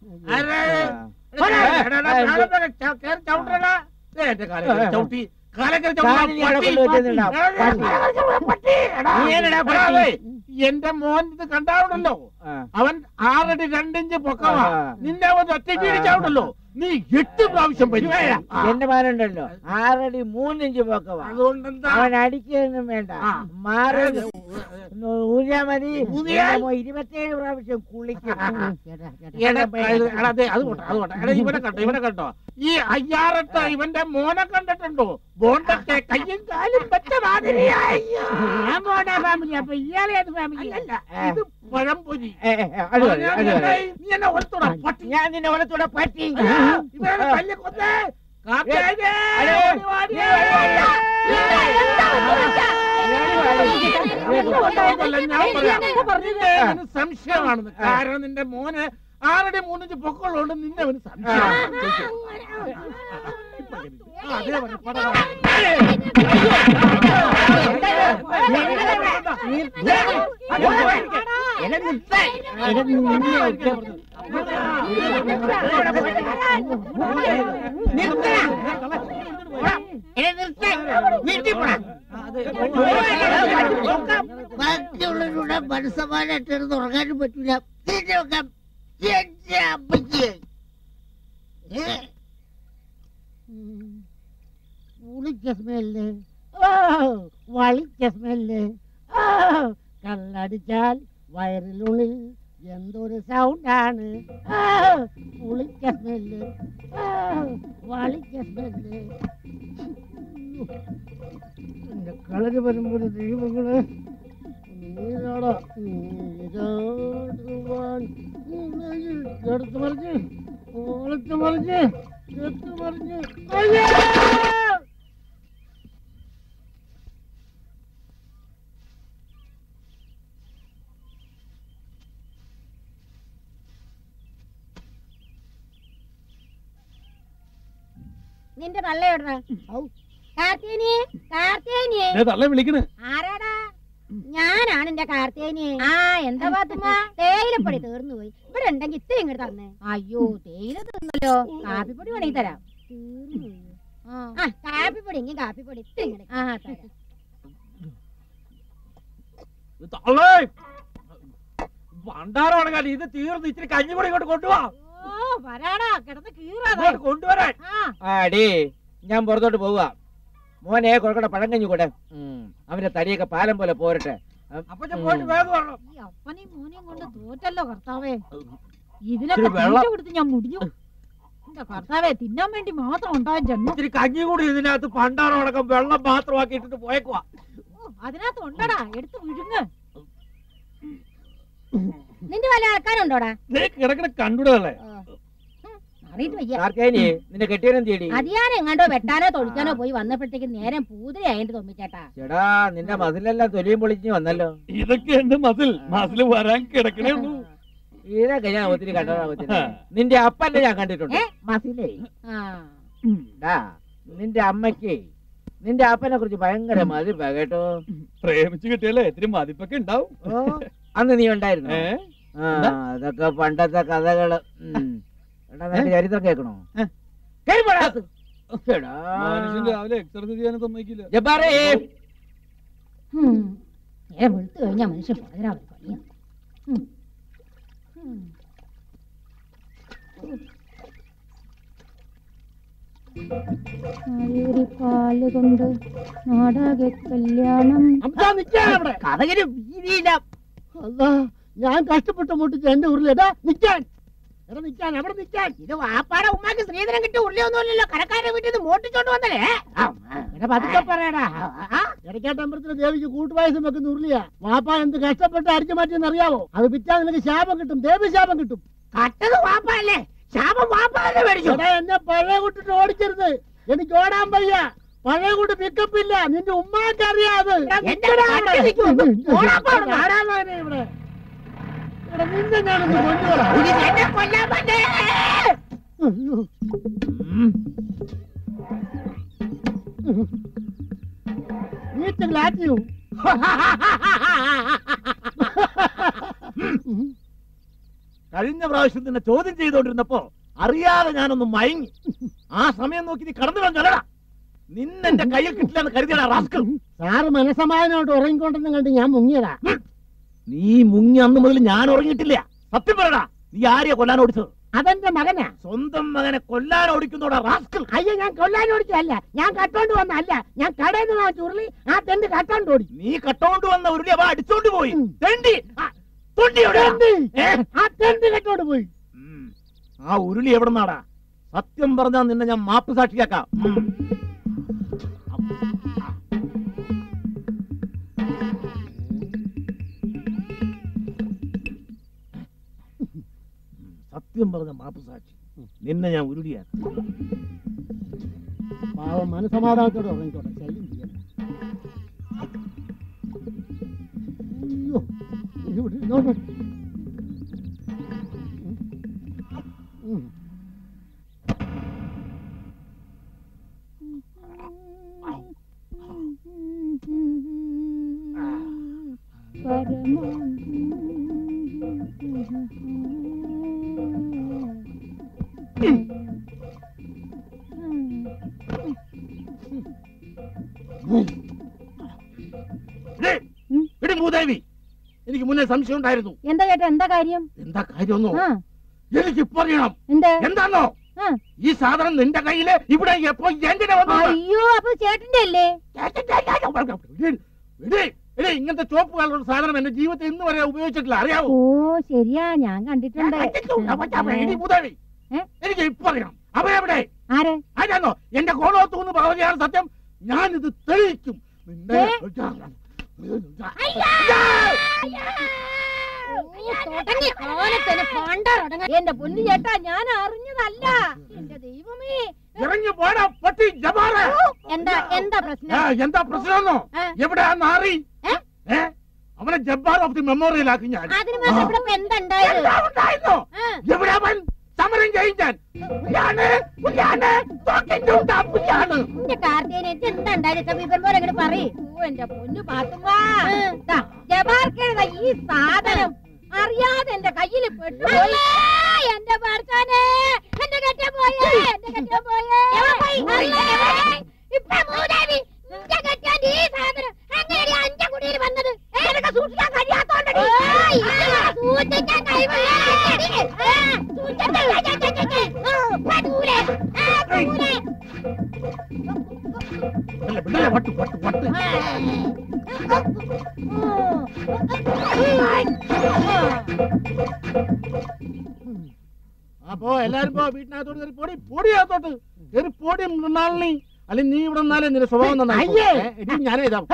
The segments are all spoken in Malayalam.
ആരെ? പോരാ. എടാ, എടാ, കാലം വരെ ച- കേറി ചവിട്ടടാ. ദേ, എന്റെ കാലം കേറി ചവിട്ടി. കാലം കേറി ചവിട്ടി. കാലിൽ അവിടെ പട്ടി, കൊണ്ടുവച്ചിട്ടുണ്ടാ, പട്ടി. പട്ടി. എടാ, എടാ, പട്ടി. എടാ, നീ എന്നടാ എടാ, പട്ടി? അതെ, എന്റെ മോൻ ഇത് കണ്ടാവുണ്ടല്ലോ ആ. അവൻ ആറടി രണ്ടിഞ്ച് പൊക്കമാ ആ. നിന്നെ അവൻ ഒറ്റയ്ക്ക് ഇടിച്ചാവുണ്ടല്ലോ നീ എട്ട് പ്രാവശ്യം പരിവേല എന്റെ മാനുണ്ടല്ലോ ആറടി മൂന്നിഞ്ച് പൊക്കവാ അതുകൊണ്ടെന്താ അവൻ അടിക്കൊന്നും വേണ്ട ആ. മാറി ഊരാ മതി ഊതിയാൽ? എന്റെ മോൻ ഇരുപത്തിയേഴ് പ്രാവശ്യം കുളിക്കും എടാ, കഴുത- എടാ, ദേ, അത് പോട്ടെ, അത് പോട്ടെ. എടാ, ഇവനെ കണ്ടോ ഇവനെ കണ്ടോ ഈ അയ്യാറത്തെ ഇവന്റെ മോനെ കണ്ടിട്ടുണ്ടോ ബോണ്ടൊക്കെ കയ്യും കാലും വെച്ച മാതിരിയായി ഞാൻ പോട്ടെ ഫാമിലി അപ്പൊ ഇയാളെ ഏത് ഫാമിലി അല്ലല്ല, ഇത് പഴംപൊരി ഏ, ഏ, ഏ, അത് മതി, ഞാൻ അത് മതി. നിന്നെ- നീ എന്നെ ഒലത്തോടാ പട്ടി ഞാൻ നിന്നെ വളർത്തൂടെ പറ്റി ഇവനെ തല്ലി കൊന്നേ കാക്കേ അടേ, ഓടി വാടി. നീ വാടി. കൊണ്ടല്ല, ഞാൻ പറയാം. നിന്നെ അവന് സംശയമാണെന്ന് കാരണം നിന്റെ മോന് ആറടി മൂന്നിഞ്ച് പൊക്കമുള്ളതുകൊണ്ട് നിന്നെ അവന് സംശയം ആ, അതേ പറഞ്ഞു, പട, പട. ബാക്കിയുള്ളവരുടെ മനസ്സമാനായിട്ട് ഇരുന്ന് ഉറങ്ങാനും പറ്റൂല തിരിഞ്ഞു നോക്കാം എന്റെ അമ്മയ്ക്ക് ഏ? ഉം. പുളിച്ച സ്മെല്ല് ഓ വളിച്ച സ്മെല്ല് ഓ കള്ളടിച്ചാൽ വയറിനുള്ളിൽ എന്തൊരു സൗണ്ടാണ് ഓ പുളിച്ച സ്മെല്ല് ഓ വളിച്ച സ്മെല്ല് എന്റെ കളര് വരുമ്പോൾ ദൈവങ്ങളെ നീരാടാ നീരാടുവാൻ ഉലകിൽ എടുത്തു മറിഞ്ഞ് ഓളത്ത് മറിഞ്ഞ് എടുത്തു മറിഞ്ഞ് അയ്യോ നിന്റെ തള്ളയോടാ കാർത്തേനിയെ കാർത്തേനിയെ തള്ള വിളിക്കണ് ആരാടാ ഞാനാണ് എന്റെ കാർത്തേനിയെ ആ എന്താ പാത്തുമ്മ തേയിലപ്പൊടി തീർന്നു പോയി ഇവിടെ ഉണ്ടെങ്കിൽ ഇത്തിരി ഇങ്ങോട്ട് തന്നെ അയ്യോ തേയില തീർന്നല്ലോ കാപ്പിപ്പൊടി വേണമെങ്കിൽ തരാം ആ കാപ്പിപ്പൊടി എങ്കിൽ കാപ്പിപ്പൊടി ഇത്തിരി ഇങ്ങോട്ട് ആ തരാം തള്ളേ പണ്ടാറോണങ്ങാൻ ഇത് തീർന്ന് ഇച്ചിരി കഞ്ഞിപ്പൊടി ഇങ്ങോട്ട് കൊണ്ടുപോവാ ഓ വരാടാ കിടന്ന് കീറാതെ ഇങ്ങോട്ട് കൊണ്ടുവരാൻ ആ ആടി ഞാൻ പുറത്തോട്ട് പോവുക മോനെ കൊടുക്കണ പഴം കഞ്ഞി കൂടെ ഉം, അവന്റെ തടിയൊക്കെ പാലം പോലെ പോരട്ടെ അപ്പൊ ഞാൻ പോയിട്ട് വേഗം വരണം ഈ അപ്പനെയും മോനെയും കൊണ്ട് തോറ്റല്ലോ കർത്താവേ ഇത്തിരി ഇതിനൊക്കെ വെള്ളം. തീറ്റ കൊടുത്ത് ഞാൻ മുടിഞ്ഞു എന്റെ കർത്താവേ തിന്നാൻ വേണ്ടി മാത്രം ഉണ്ടായ ജന്മം ഇത്തിരി കഞ്ഞി കൂടി ഇതിനകത്ത് പണ്ടാറോടക്കം വെള്ളം മാത്രമാക്കി ഇട്ടിട്ട് പോയേക്കുവാ ഓ, അതിനകത്ത് ഉണ്ടടാ എടുത്ത് വിഴുങ്ങ് നിന്റെ വല്ല ആൾക്കാരുണ്ടോടാ കിടക്കണ കണ്ടുടല്ലേ അറിയിട്ട് വയ്യ കാർക്കേനി നിന്റെ കെട്ടിയനും തീടി അത് ഞാൻ എങ്ങാണ്ടോ വെട്ടാനോ തൊളിക്കാനോ പോയി വന്നപ്പോഴത്തേക്ക് നേരം പൂതിരയായിട്ട് തൊമ്മിച്ചേട്ടാ ചേടാ നിന്റെ മതിലെല്ലാം തൊലിയും പൊളിഞ്ഞ് വന്നല്ലോ ഇതൊക്കെ എന്റെ മസിൽ മസിൽ വരാൻ കിടക്കണേ ഉള്ളൂ ഇതൊക്കെ ഞാൻ ഒത്തിരി കണ്ടതാ കൊച്ചിനെ നിന്റെ അപ്പന്റെ ഞാൻ കണ്ടിട്ടുണ്ട് ഏ? മസിലേ ആ ഡാ നിന്റെ അമ്മയ്ക്ക് നിന്റെ അപ്പനെ കുറിച്ച് ഭയങ്കര മതിപ്പാ കേട്ടോ പ്രേമിച്ച് കിട്ടിയല്ലേ ഇത്തിരി മതിപ്പൊക്കെ ഉണ്ടാവും ഓ അന്ന് നീ ഉണ്ടായിരുന്നു ഏ ആ അതൊക്കെ പണ്ടത്തെ കഥകള് ഉം. എടാ നിനക്ക് ചരിത്രം കേൾക്കണോ ഏ? കേറി പോടാ. എടാ. മനുഷ്യൻ രാവിലെ എക്സർസൈസ് ചെയ്യാനും സമ്മതിക്കില്ല ജബ്ബാറേ ഹും. നേരം വെളുത്തു കഴിഞ്ഞാ മനുഷ്യൻ പതിരാവൻ പണിയാ ഹും. ഹും. പാല് കൊണ്ട് നാടാകെ കല്യാണം കഥകിന് വീതിയില്ല അല്ലാ ഞാൻ കഷ്ടപ്പെട്ട് മുട്ടിച്ച് എന്റെ ഉരുളേടാ നിക്കാൻ എടാ നിക്കാൻ അവിടെ നിക്കാൻ ഇത് വാപ്പാടെ ഉമ്മാക്ക് സ്ത്രീധനം കിട്ടിയ ഉരുളിയൊന്നുമില്ലല്ലോ കരക്കാരുടെ വീട്ടിൽ നിന്ന് മോട്ടിച്ചോണ്ട് വന്നല്ലേ എടാ പതുക്കെ പറയടാ ഇടയ്ക്കാട്ടമ്പലത്തിലെ ദേവിക്ക് കൂട്ടുപായസം വെക്കുന്ന ഉരുളിയാ വാപ്പ എന്ത് കഷ്ടപ്പെട്ട് അടിച്ചു മാറ്റിയെന്ന് അറിയാവോ അത് വിറ്റാ നിനക്ക് ശാപം കിട്ടും ദേവി ശാപം കിട്ടും കട്ടത് വാപ്പല്ലേ ശാപം വാപ്പ തന്നെ മേടിച്ചു എന്നെ പഴയ കുട്ടിട്ട് ഓടിക്കരുത് എനിക്ക് ഓടാൻ വയ്യ പഴയ കൂട്ട് പിക്കപ്പ് ഇല്ല നിന്റെ ഉമ്മാക്ക് അറിയാതെ ഇവിടെ എടാ, നിന്നെ ഞാനൊന്ന് കൊണ്ടുവരാം അയ്യോ. നീറ്റ് ഗ്ലാറ്റിയു കഴിഞ്ഞ പ്രാവശ്യം നിന്നെ ചോദ്യം ചെയ്തോണ്ടിരുന്നപ്പോ അറിയാതെ ഞാനൊന്ന് മയങ്ങി ആ സമയം നോക്കി നീ കടന്നു വന്നല്ലടാ നിന്നെന്റെ കയ്യിൽ കിട്ടില്ലെന്ന് കരുതിയടാ റാസ്കൽ സാറ് മനസമാധാനമായിട്ട് ഉറങ്ങിക്കൊണ്ടെന്ന് കണ്ട് ഞാൻ മുങ്ങിയതാ നീ മുങ്ങി അന്ന് മുതൽ ഞാൻ ഉറങ്ങിയിട്ടില്ല സത്യം പറയടാ നീ ആരെയാ കൊല്ലാൻ ഓടിച്ചത് അതെന്റെ മകനാ സ്വന്തം മകനെ കൊല്ലാൻ ഓടിക്കുന്നോടാ റാസ്കൽ അയ്യോ ഞാൻ കൊല്ലാൻ ഓടിച്ചല്ല ഞാൻ കട്ടോണ്ട് വന്നല്ല ഞാൻ കടയിൽ നിന്ന് വാങ്ങിച്ച ഉരുളി ആ തെണ്ട് കട്ടോണ്ട് ഓടി നീ കട്ടോണ്ട് വന്ന ഉരുളി അവ അടിച്ചോണ്ട് പോയി ഉം. തെണ്ടി ആ, തൊണ്ടി എവിടെയാ? തെണ്ട്. ഏ? ആ തെണ്ട് കട്ടോണ്ട് പോയി ഉം. ആ ഉരുളി എവിടെന്നാടാ സത്യം പറഞ്ഞാ നിന്നെ ഞാൻ മാപ്പ് സാക്ഷിയാക്കാം ഉം. സത്യം പറഞ്ഞ മാപ്പ് സാക്ഷി നിന്നെ ഞാൻ ഉരുളിയാക്കാം പാവം മനസമാധാനത്തോടെ ഉറങ്ങിക്കോട്ടെ ശല്യം ചെയ്യണ്ട അയ്യോ ഇവിടെ ഇരുന്നോട്ടെ. ഉം. എടേ, എടി മൂദേവി എനിക്ക് മുന്നേ സംശയം ഉണ്ടായിരുന്നു എന്താ ചേട്ടാ എന്താ കാര്യം എന്താ കാര്യമൊന്നോ ആ എനിക്ക് ഇപ്പൊ അറിയണം എന്ത് എന്താണോ ആ. ഈ സാധനം നിന്റെ കയ്യില് ഇവിടെ എപ്പോ എന്തിനാ വന്നു അയ്യോ അപ്പൊ ചേട്ടന്റെ അല്ലേ ഇങ്ങനത്തെ ചോപ്പ് കളറുള്ള സാധനം എന്റെ ജീവിതത്തിൽ ഇന്ന് വരെ ഉപയോഗിച്ചിട്ടില്ല അറിയാവോ ഓ ശരിയാ ഞാൻ കണ്ടിട്ടുണ്ട് എടി മൂദേവി ഏ? എനിക്ക് ഇപ്പൊ അറിയണം അവരെവിടെ ആരെ ആരാണോ എന്റെ കോളോത്തൂന്ന് പറഞ്ഞാണ് സത്യം ഞാൻ ഇത് തെളിയിക്കും നിന്നെ ഏ? എന്റെ പൊന്നു ചേട്ടാ ഞാൻ അറിഞ്ഞതല്ല എന്റെ ദൈവമേ ഇറങ്ങി പോടാ പട്ടി ജബാറേ എന്താ എന്താ ആ, പ്രശ്നം എന്താ പ്രശ്നമെന്നോ ആ. എവിടെ ആ നാറി ഏ? ഏ? അവനെ ജബ്ബാർ ഓഫ് ദി മെമ്മോറിയൽ ആക്കി ഞാൻ അതിന് മാത്രം ഇവിടെ ഇപ്പൊ എന്താ ഉണ്ടായത് എന്താ ഉണ്ടായിരുന്നോ ആ. എവിടെ അവൻ സമരം ചെയ്യും ഞാൻ പുലിയാണ് പുലിയാണ് തോക്കിട്ടുണ്ടാ പുലിയാണ് എന്റെ കാർത്തികനെ എന്താ ഉണ്ടായത് വിവരം പോലെ ഇങ്ങോട്ട് പറയ് ഓ എന്റെ പൊന്നു പാത്തുമ്മ ദാ, ജബാർക്കെഴുത ഈ സാധനം അറിയാതെ എന്റെ കയ്യിൽ പെട്ടുപോയി എന്റെ ഭർത്താനെ എന്റെ കെട്ടിയ പോയേ എന്റെ കെട്ടിയ പോയേ അല്ലേ? ഇപ്പൊ മൂദേവി നിന്റെ കെട്ടിയ ഈ സാധനം എങ്ങനെയാ അഞ്ച കുടിയിൽ വന്നത് എനിക്ക് സൂക്ഷിക്കാൻ കഴിയാത്തോണ്ടടി സൂക്ഷിക്കാൻ കഴിവില്ല അല്ല വിടല്ലേ വട്ട് വട്ട് വട്ട് അപ്പോ എല്ലാരും പോ വീട്ടിനകത്തോട്ട് കയറി പൊടി പൊടിയകത്തോട്ട് കയറി പൊടി മൃണാളിനി അല്ലെങ്കിൽ നീ ഇവിടെ നിന്നാലേ നിന്റെ സ്വഭാവം നന്നായി അയ്യേ. ഞാനേ ഇതാ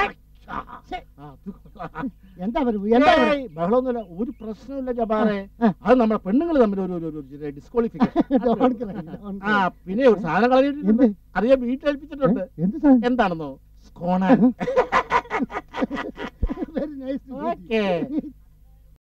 എന്താ പറയുക എന്താ പറയുക ഏയ്, ബഹളമൊന്നുമില്ല ഒരു പ്രശ്നമില്ല ജബാറെ ആ. അത് നമ്മുടെ പെണ്ണുങ്ങൾ തമ്മിൽ ഒരു ഒരു ഡിസ്ക്വാളിഫിക്കേഷൻ Don't cry, don't ആ cry. പിന്നെ ഒരു സാധനം കളഞ്ഞിട്ടുണ്ട് എന്ത്? അറിയാൻ വീട്ടിലേൽപ്പിച്ചിട്ടുണ്ട് എന്ത് സാധനം എന്താണെന്നോ സ്കോണ വെരി നൈസ് ഓക്കേ